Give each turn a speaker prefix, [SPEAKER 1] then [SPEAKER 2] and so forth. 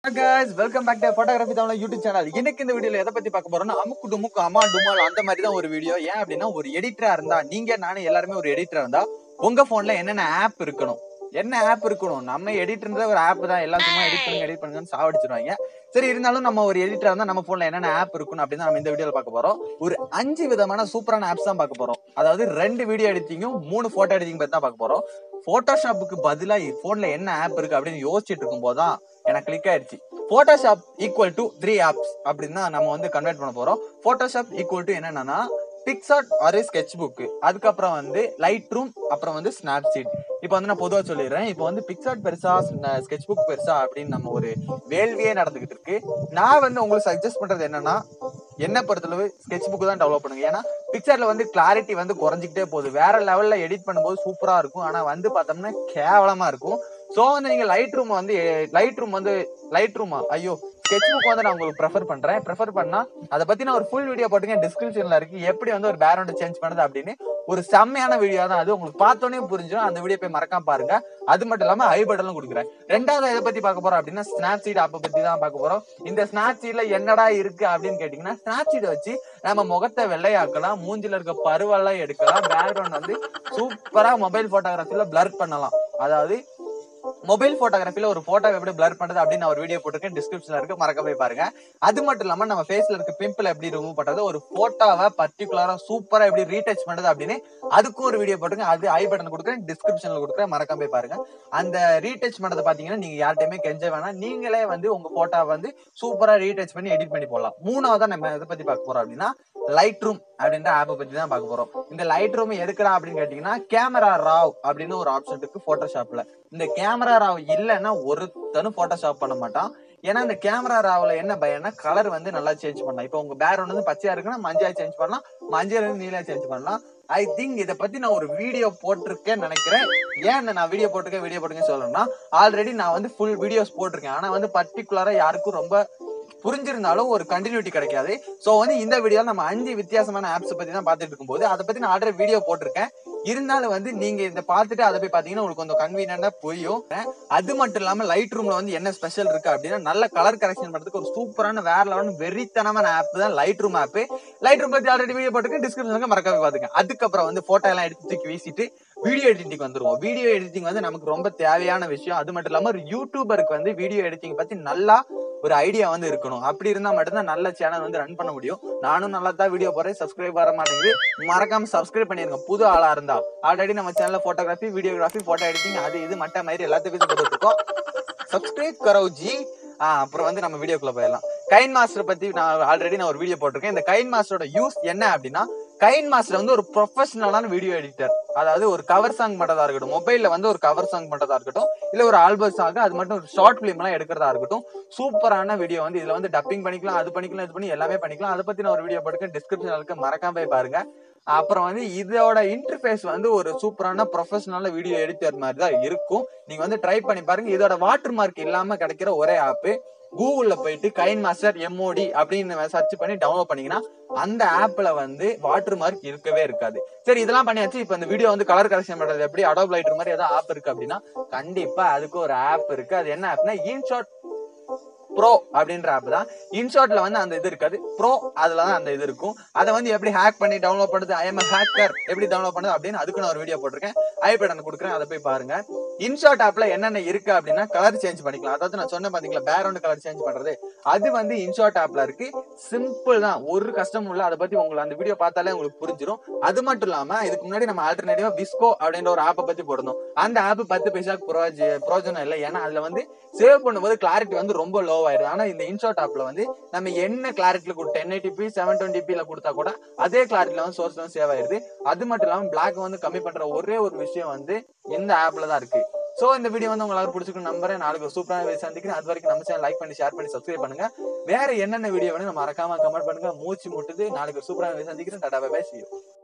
[SPEAKER 1] guys welcome back to photography Tamil YouTube channel இன்னைக்கு இந்த வீடியோல எதை பத்தி பார்க்க போறோம்னா அமுக்கு டுமுக்கு அம்மா டுமால் அந்த மாதிரி தான் ஒரு வீடியோ ஏன் அப்படின்னா ஒரு எடிட்டரா இருந்தா நீங்க நானும் எல்லாருமே ஒரு எடிட்டரா இருந்தா உங்க போன்ல என்னென்ன ஆப் இருக்கணும் என்ன ஆப் இருக்கணும் நம்ம எடிட்டர்ன்ற ஒரு ஆப் தான் எல்லாம் சும்மா எடிட் பண்ணுங்க எடிட் பண்ணுங்கன்னு சாவடிச்சிருவாங்க சரி இருந்தாலும் நம்ம ஒரு எடிட்டரா இருந்தா நம்ம போன்ல என்னென்ன ஆப் இருக்கணும் அப்படின்னு நம்ம இந்த வீடியோல பார்க்க போறோம் ஒரு அஞ்சு விதமான சூப்பரான ஆப்ஸ் தான் பார்க்க போறோம் அதாவது ரெண்டு வீடியோ எடிட்டிங்கும் மூணு போட்டோ எடிட்டிங் பத்தி தான் பார்க்க போறோம் போட்டோஷாப்புக்கு பதிலா போன்ல என்ன ஆப் இருக்கு அப்படின்னு யோசிச்சுட்டு இருக்கும் போதுதான் எனக்கு கிளிக் ஆயிடுச்சு Photoshop equal to three apps அப்படின்னு தான் நம்ம வந்து கன்வெர்ட் பண்ண போறோம் போட்டோஷாப் ஈக்குவல் டு என்னன்னா பிக்சார்ட் ஒரு ஸ்கெட்ச் புக் அதுக்கப்புறம் வந்து லைட் ரூம் அப்புறம் வந்து ஸ்னாப்சீட் இப்போ வந்து நான் பொதுவாக சொல்லிடுறேன் இப்போ வந்து பிக்சார்ட் பெருசா ஸ்கெட்ச் புக் பெருசா அப்படின்னு நம்ம ஒரு வேள்வியே நடந்துகிட்டு இருக்கு நான் வந்து உங்களுக்கு சஜஸ்ட் பண்றது என்னன்னா என்ன பொறுத்தளவு ஸ்கெட்ச் புக் தான் டெவலப் பண்ணுங்க ஏன்னா பிக்சர்ல வந்து கிளாரிட்டி வந்து குறைஞ்சிக்கிட்டே போகுது வேற லெவல்ல எடிட் பண்ணும்போது சூப்பரா இருக்கும் ஆனா வந்து பார்த்தோம்னா கேவலமா இருக்கும் ஸோ வந்து நீங்க லைட் ரூம் வந்து லைட் ரூம் வந்து லைட் ரூமா ஐயோ ஸ்கெட்ச் புக் வந்து நான் உங்களுக்கு ப்ரெஃபர் பண்றேன் ப்ரெஃபர் பண்ணா அதை பத்தி நான் ஒரு ஃபுல் வீடியோ போட்டுங்க டிஸ்கிரிப்ஷன்ல இருக்கு எப்படி வந்து ஒரு பேக்ரவுண்ட் சேஞ்ச் பண்ணுறது அப்படின்னு ஒரு செம்மையான வீடியோ தான் அது உங்களுக்கு பார்த்தோன்னே புரிஞ்சிடும் அந்த வீடியோ போய் மறக்காம பாருங்க அது மட்டும் இல்லாம ஐ பட்டனும் கொடுக்குறேன் ரெண்டாவது எதை பத்தி பார்க்க போறோம் அப்படின்னா ஸ்னாப்சீட் ஆப்பை பத்தி தான் பார்க்க போறோம் இந்த ஸ்னாப்சீட்ல என்னடா இருக்கு அப்படின்னு கேட்டீங்கன்னா ஸ்னாப்சீட் வச்சு நம்ம முகத்தை வெள்ளையாக்கலாம் மூஞ்சில இருக்க பருவெல்லாம் எடுக்கலாம் பேக்ரவுண்ட் வந்து சூப்பரா மொபைல் போட்டோகிராஃபில பிளர் பண்ணலாம் அதாவது மொபைல் போட்டோகிராஃபில ஒரு போட்டோ எப்படி பிளர் பண்றது அப்படின்னு நான் ஒரு வீடியோ போட்டிருக்கேன் டிஸ்கிரிப்ஷன்ல இருக்கு மறக்க போய் பாருங்க அது மட்டும் இல்லாம நம்ம ஃபேஸ்ல இருக்க பிம்பிள் எப்படி ரிமூவ் பண்றது ஒரு போட்டோவை பர்டிகுலரா சூப்பரா எப்படி ரீடச் பண்றது அப்படின்னு அதுக்கும் ஒரு வீடியோ போட்டுருக்கேன் அது ஐ பட்டன் கொடுக்குறேன் டிஸ்கிரிப்ஷன்ல கொடுக்குறேன் மறக்காம போய் பாருங்க அந்த ரீடச் பண்ணதை பாத்தீங்கன்னா நீங்க யார்ட்டையுமே கெஞ்ச வேணாம் நீங்களே வந்து உங்க போட்டோ வந்து சூப்பரா ரீடச் பண்ணி எடிட் பண்ணி போடலாம் மூணாவதா நம்ம எதை பத்தி பார்க்க போறோம் அப்படின்னா லைட் ரூம் அப்படின்ற ஆப்பை பத்தி தான் பார்க்க போறோம் இந்த லைட் ரூம் எதுக்குடா அப்படின்னு கேட்டீங்கன்னா கேமரா ராவ் அப்படின்னு ஒரு ஆப்ஷன் இருக்கு போட்டோஷாப்ல இந்த கேமரா ராவ் இல்லைன்னா ஒருத்தனும் போட்டோஷாப் பண்ண மாட்டான் ஏன்னா இந்த கேமரா ராவ்ல என்ன பயம்னா கலர் வந்து நல்லா சேஞ்ச் பண்ணலாம் இப்போ உங்க பேக்ரவுண்ட் வந்து பச்சையா இருக்குன்னா மஞ்சளா சேஞ்ச் பண்ணலாம் மஞ்சள் இருந்து நீலா சேஞ்ச் பண்ணலாம் ஐ திங்க் இதை பத்தி நான் ஒரு வீடியோ போட்டிருக்கேன்னு நினைக்கிறேன் ஏன் நான் வீடியோ போட்டிருக்கேன் வீடியோ போட்டிருக்கேன் சொல்லணும்னா ஆல்ரெடி நான் வந்து ஃபுல் வீடியோஸ் போட்டிருக்கேன் ஆனா வந்து பர்டிகுலரா யாருக்கும் ரொம்ப புரிஞ்சிருந்தாலும் ஒரு கண்டினியூட்டி கிடைக்காது ஸோ வந்து இந்த வீடியோல நம்ம அஞ்சு வித்தியாசமான ஆப்ஸ் பத்தி தான் பார்த்துட்டு இருக்கும்போது அதை பத்தி நான் ஆல்ரெடி வீடியோ போட்டிருக்கேன் இருந்தாலும் வந்து நீங்க இதை பார்த்துட்டு அதை போய் பாத்தீங்கன்னா உங்களுக்கு கொஞ்சம் கன்வீனியன்டா புரியும் அது மட்டும் இல்லாம லைட் ரூம்ல வந்து என்ன ஸ்பெஷல் இருக்கு அப்படின்னா நல்ல கலர் கரெக்ஷன் பண்றதுக்கு ஒரு சூப்பரான வேற லெவல் வெறித்தனமான ஆப் தான் light room app light room பத்தி ஆல்ரெடி வீடியோ போட்டுருக்கு டிஸ்கிரிப்ஷனுக்கு மறக்காம பாத்துங்க அதுக்கப்புறம் வந்து போட்டோ எல்லாம் எடுத்து தூக்கி வீசிட்டு வீடியோ எடிட்டிங் வந்துருவோம் வீடியோ எடிட்டிங் வந்து நமக்கு ரொம்ப தேவையான விஷயம் அது மட்டும் இல்லாம ஒரு யூடியூபருக்கு வந்து வீடியோ எடிட்டிங் பத்தி நல்லா ஒரு ஐடியா வந்து இருக்கணும் அப்படி இருந்தா மட்டும்தான் நல்ல சேனல் வந்து ரன் பண்ண முடியும் நானும் நல்லா தான் வீடியோ போறேன் சப்ஸ்கிரைப் வர மாட்டேங்குது மறக்காம சப்ஸ்கிரைப் பண்ணிருங்க புது ஆளா இருந்தா ஆல்ரெடி நம்ம சேனல்ல போட்டோகிராஃபி வீடியோகிராஃபி போட்டோ எடிட்டிங் அது இது மட்ட மாதிரி எல்லாத்தையும் போட்டு இருக்கோம் சப்ஸ்கிரைப் கரவு ஜி ஆஹ் அப்புறம் வந்து நம்ம வீடியோக்குள்ள போயிடலாம் கைன் மாஸ்டர் பத்தி நான் ஆல்ரெடி நான் ஒரு வீடியோ போட்டிருக்கேன் இந்த கைன் மாஸ்டரோட யூஸ் என்ன அப்படின்னா கைன் மாஸ்டர் வந்து ஒரு ப்ரொஃபஷனலான வீடியோ எடிட்டர் அதாவது ஒரு கவர் சாங் பண்றதா இருக்கட்டும் மொபைல்ல வந்து ஒரு கவர் சாங் பண்றதா இருக்கட்டும் இல்ல ஒரு ஆல்பம் சாங் அது மட்டும் ஒரு ஷார்ட் பிலிம் எல்லாம் எடுக்கிறதா இருக்கட்டும் சூப்பரான வீடியோ வந்து இதுல வந்து டப்பிங் பண்ணிக்கலாம் அது பண்ணிக்கலாம் இது பண்ணி எல்லாமே பண்ணிக்கலாம் அதை பத்தி நான் ஒரு வீடியோ போட்டுக்கேன் டிஸ்கிரிப்ஷன் இருக்கு மறக்காம போய் பாருங்க அப்புறம் வந்து இதோட இன்டர்ஃபேஸ் வந்து ஒரு சூப்பரான ப்ரொஃபஷனல் வீடியோ எடிட்டர் மாதிரி தான் இருக்கும் நீங்க வந்து ட்ரை பண்ணி பாருங்க இதோட வாட்டர் மார்க் இல்லாம கிடைக்கிற ஒரே ஆப் கூகுள்ல போயிட்டு கைன் மாஸ்டர் எம்ஓடி அப்படின்னு சர்ச் பண்ணி டவுன்லோட் பண்ணீங்கன்னா அந்த ஆப்ல வந்து வாட்டர் மார்க் இருக்கவே இருக்காது சரி இதெல்லாம் பண்ணியாச்சு இப்ப இந்த வீடியோ வந்து கலர் கரெக்ஷன் பண்றது எப்படி அடோப் லைட்டர் மாதிரி ஏதாவது ஆப் இருக்கு அப்படின்னா கண்டிப்பா அதுக்கு ஒரு ஆப் இருக்கு அது என்ன ஆப்னா இன்ஷாட் ப்ரோ அப்படின்ற ஆப் தான் இன்ஷாட்ல வந்து அந்த இது இருக்காது ப்ரோ அதுல தான் அந்த இது இருக்கும் அதை வந்து எப்படி ஹேக் பண்ணி டவுன்லோட் பண்ணுறது ஐ எம் ஹேக்கர் எப்படி டவுன்லோட் பண்ணுது அப்படின்னு அதுக்கு நான் ஒரு வீடியோ போட்டிருக்கேன் ஐ பட்டன் கொடுக்குறேன் அதை போய் பாருங்க இன்ஷாட் ஆப்ல என்னென்ன இருக்கு அப்படின்னா கலர் சேஞ்ச் பண்ணிக்கலாம் அதாவது நான் சொன்ன பாத்தீங்களா பேக்ரவுண்ட் கலர் சேஞ்ச் பண்றது அது வந்து இன்ஷாட் ஆப்ல இருக்கு சிம்பிள் தான் ஒரு கஷ்டமும் இல்ல அதை பத்தி உங்களுக்கு அந்த வீடியோ பார்த்தாலே உங்களுக்கு புரிஞ்சிடும் அது மட்டும் இல்லாம இதுக்கு முன்னாடி நம்ம ஆல்டர்னேட்டிவா விஸ்கோ அப்படின்ற ஒரு ஆப்பை பத்தி போடணும் அந்த ஆப் பத்து பைசாக்கு புரோஜ பிரோஜனம் இல்லை ஏன்னா அதுல வந்து சேவ் பண்ணும்போது கிளாரிட்டி வந்து ரொம்ப லோ ஆயிடுது ஆனா இந்த இன்ஷாட் ஆப்ல வந்து நம்ம என்ன கிளாரிட்டில கொடுத்து டென் எயிட்டிபி செவன் டுவெண்ட்டி ல கொடுத்தா கூட அதே கிளாரிட்டில வந்து சோர்ஸ் வந்து சேவ் ஆயிருது அது மட்டும் இல்லாம பிளாக் வந்து கம்மி பண்ற ஒரே ஒரு விஷயம் வந்து இந்த ஆப்ல தான் இருக்கு சோ இந்த வீடியோ வந்து உங்களுக்கு பிடிச்சிருக்கு நம்புறேன் நாளைக்கு ஒரு சூப்பரான வீடியோ சந்திக்கிறேன் அது வரைக்கும் நம்ம சேனல் லைக் பண்ணி ஷேர் பண்ணி சப்ஸ்கிரைப் பண்ணுங்க வேற என்னென்ன வீடியோ வேணும் மறக்காம கமெண்ட் பண்ணுங்க மூச்சு முட்டுது நாளைக்கு ஒரு சூப்பரான வீடியோ சந்திக்கிறேன் tata bye bye see you